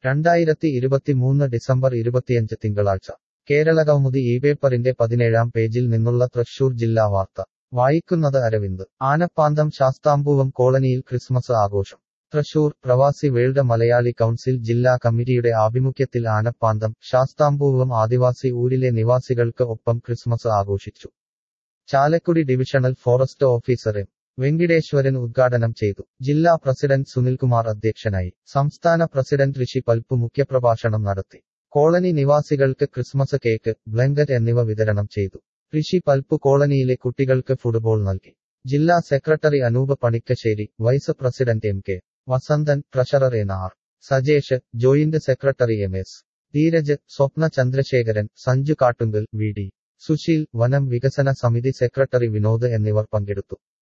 രണ്ടായിരത്തി ഇരുപത്തിമൂന്ന് ഡിസംബർ ഇരുപത്തിയഞ്ച് തിങ്കളാഴ്ച കേരളകൗമുദി ഈ പേപ്പറിന്റെ പതിനേഴാം പേജിൽ നിന്നുള്ള തൃശൂർ ജില്ലാ വാർത്ത വായിക്കുന്നത് അരവിന്ദ് ആനപ്പാന്തം ശാസ്താംപൂവം കോളനിയിൽ ക്രിസ്മസ് ആഘോഷം തൃശൂർ പ്രവാസി വേൾഡ് മലയാളി കൗൺസിൽ ജില്ലാ കമ്മിറ്റിയുടെ ആഭിമുഖ്യത്തിൽ ആനപ്പാന്തം ശാസ്താംപൂവം ആദിവാസി ഊരിലെ നിവാസികൾക്ക് ഒപ്പം ക്രിസ്മസ് ആഘോഷിച്ചു Chalakudy divisional forest officer M Venkiteswaran ഉദ്ഘാടനം ചെയ്തു ജില്ലാ പ്രസിഡന്റ് സുനിൽകുമാർ അധ്യക്ഷനായി സംസ്ഥാന പ്രസിഡന്റ് ഋഷി പൽപ്പു മുഖ്യപ്രഭാഷണം നടത്തി കോളനി നിവാസികൾക്ക് ക്രിസ്മസ് കേക്ക് ബ്ലങ്കറ്റ് എന്നിവ വിതരണം ചെയ്തു ഋഷി പൽപ്പു കോളനിയിലെ കുട്ടികൾക്ക് ഫുട്ബോൾ നൽകി ജില്ലാ secretary Anoop Panikkassery vice president M K Vasanthan treasurer N R Sajesh joint secretary M S Dheeraj Swapna Chandrasekharan Sanju Kattungal V D Susheel വനം വികസന സമിതി സെക്രട്ടറി വിനോദ് എന്നിവർ പങ്കെടുത്തു